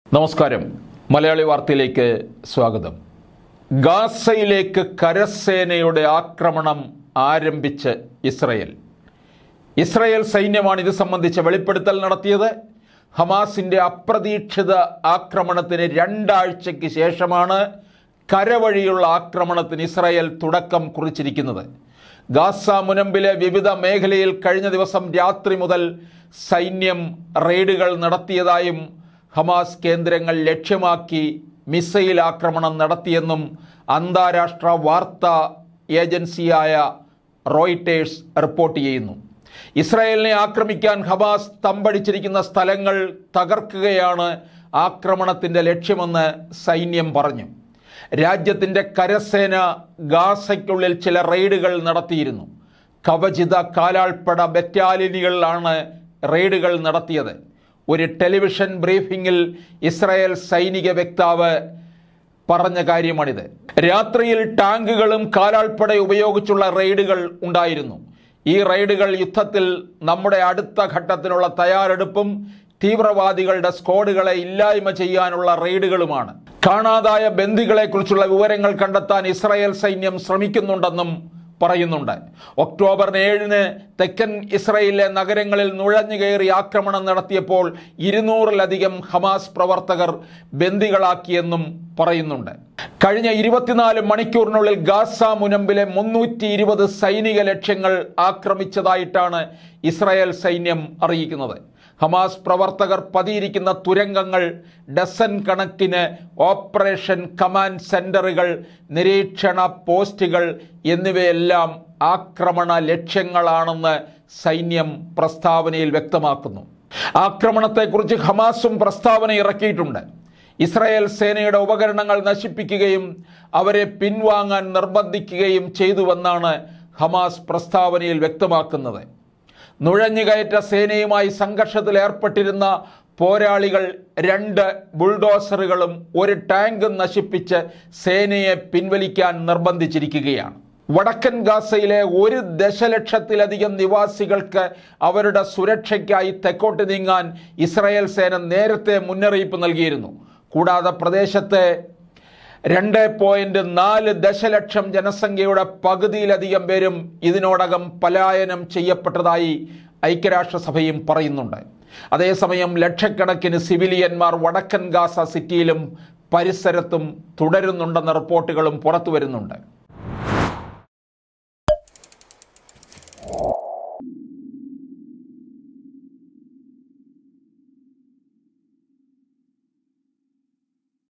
നമസ്കാരം മലയാളി വാർത്തയിലേക്ക് സ്വാഗതം ഗാസയിലേക്ക് കരസേനയുടെ ആക്രമണം ആരംഭിച്ച് ഇസ്രയേൽ ഇസ്രയേൽ സൈന്യമാണ് ഇത് സംബന്ധിച്ച വെളിപ്പെടുത്തൽ നടത്തിയത് ഹമാസിന്റെ അപ്രതീക്ഷിത ആക്രമണത്തിന് രണ്ടാഴ്ചയ്ക്ക് ശേഷമാണ് കരവഴിയുള്ള ആക്രമണത്തിന് ഇസ്രയേൽ തുടക്കം കുറിച്ചിരിക്കുന്നത് ഗാസ മുനമ്പിലെ വിവിധ മേഖലയിൽ കഴിഞ്ഞ ദിവസം രാത്രി മുതൽ സൈന്യം റെയ്ഡുകൾ നടത്തിയതായും ഹമാസ് കേന്ദ്രങ്ങൾ ലക്ഷ്യമാക്കി മിസൈൽ ആക്രമണം നടത്തിയെന്നും അന്താരാഷ്ട്ര വാർത്താ ഏജൻസിയായ റോയിറ്റേഴ്സ് റിപ്പോർട്ട് ചെയ്യുന്നു ഇസ്രായേലിനെ ആക്രമിക്കാൻ ഹമാസ് തമ്പടിച്ചിരിക്കുന്ന സ്ഥലങ്ങൾ തകർക്കുകയാണ് ആക്രമണത്തിൻ്റെ ലക്ഷ്യമെന്ന് സൈന്യം പറഞ്ഞു രാജ്യത്തിൻ്റെ കരസേന ഗാസയ്ക്കുള്ളിൽ ചില റെയ്ഡുകൾ നടത്തിയിരുന്നു കവചിത കാലാൾപ്പട ബറ്റാലിയനുകളിലാണ് റെയ്ഡുകൾ നടത്തിയത് ഒരു ടെലിവിഷൻ ബ്രീഫിംഗിൽ ഇസ്രായേൽ സൈനിക വക്താവ് പറഞ്ഞ കാര്യമാണിത് രാത്രിയിൽ ടാങ്കുകളും കാലാൾപ്പട ഉപയോഗിച്ചുള്ള റെയ്ഡുകൾ ഉണ്ടായിരുന്നു ഈ റെയ്ഡുകൾ യുദ്ധത്തിൽ നമ്മുടെ അടുത്ത ഘട്ടത്തിനുള്ള തയ്യാറെടുപ്പും തീവ്രവാദികളുടെ സ്ക്വാഡുകളെ ഇല്ലായ്മ ചെയ്യാനുള്ള റെയ്ഡുകളുമാണ് കാണാതായ ബന്ദികളെക്കുറിച്ചുള്ള വിവരങ്ങൾ കണ്ടെത്താൻ ഇസ്രായേൽ സൈന്യം ശ്രമിക്കുന്നുണ്ടെന്നും പറയുന്നുണ്ട് ഒക്ടോബർ ഏഴിന് തെക്കൻ ഇസ്രയേലിലെ നഗരങ്ങളിൽ നുഴഞ്ഞു കയറി ആക്രമണം നടത്തിയപ്പോൾ ഇരുന്നൂറിലധികം ഹമാസ് പ്രവർത്തകർ ബന്ദികളാക്കിയെന്നും പറയുന്നുണ്ട് കഴിഞ്ഞ ഇരുപത്തിനാല് മണിക്കൂറിനുള്ളിൽ ഗാസ മുനമ്പിലെ മുന്നൂറ്റി ഇരുപത് സൈനിക ലക്ഷ്യങ്ങൾ ആക്രമിച്ചതായിട്ടാണ് ഇസ്രായേൽ സൈന്യം അറിയിക്കുന്നത് ഹമാസ് പ്രവർത്തകർ പതിയിരിക്കുന്ന തുരങ്കങ്ങൾ ഡസൻ കണക്കിന് ഓപ്പറേഷൻ കമാൻഡ് സെന്ററുകൾ നിരീക്ഷണ പോസ്റ്റുകൾ എന്നിവയെല്ലാം ആക്രമണ ലക്ഷ്യങ്ങളാണെന്ന് സൈന്യം പ്രസ്താവനയിൽ വ്യക്തമാക്കുന്നു ആക്രമണത്തെക്കുറിച്ച് ഹമാസും പ്രസ്താവന ഇറക്കിയിട്ടുണ്ട് ഇസ്രായേൽ സേനയുടെ ഉപകരണങ്ങൾ നശിപ്പിക്കുകയും അവരെ പിൻവാങ്ങാൻ നിർബന്ധിക്കുകയും ചെയ്തുവെന്നാണ് ഹമാസ് പ്രസ്താവനയിൽ വ്യക്തമാക്കുന്നത് നുഴഞ്ഞുകയറ്റ സേനയുമായി സംഘർഷത്തിൽ ഏർപ്പെട്ടിരുന്ന പോരാളികൾ രണ്ട് ബുൾഡോസറുകളും ഒരു ടാങ്കും നശിപ്പിച്ച് സേനയെ പിൻവലിക്കാൻ നിർബന്ധിച്ചിരിക്കുകയാണ് വടക്കൻ ഗാസയിലെ ഒരു ദശലക്ഷത്തിലധികം നിവാസികൾക്ക് അവരുടെ സുരക്ഷയ്ക്കായി തെക്കോട്ട് നീങ്ങാൻ ഇസ്രായേൽ സേന നേരത്തെ മുന്നറിയിപ്പ് നൽകിയിരുന്നു കൂടാതെ പ്രദേശത്തെ രണ്ട് പോയിന്റ് നാല് ദശലക്ഷം ജനസംഖ്യയുടെ പകുതിയിലധികം പേരും ഇതിനോടകം പലായനം ചെയ്യപ്പെട്ടതായി ഐക്യരാഷ്ട്രസഭയും പറയുന്നുണ്ട് അതേസമയം ലക്ഷക്കണക്കിന് സിവിലിയന്മാർ വടക്കൻ ഗാസ സിറ്റിയിലും പരിസരത്തും തുടരുന്നുണ്ടെന്ന റിപ്പോർട്ടുകളും പുറത്തു വരുന്നുണ്ട്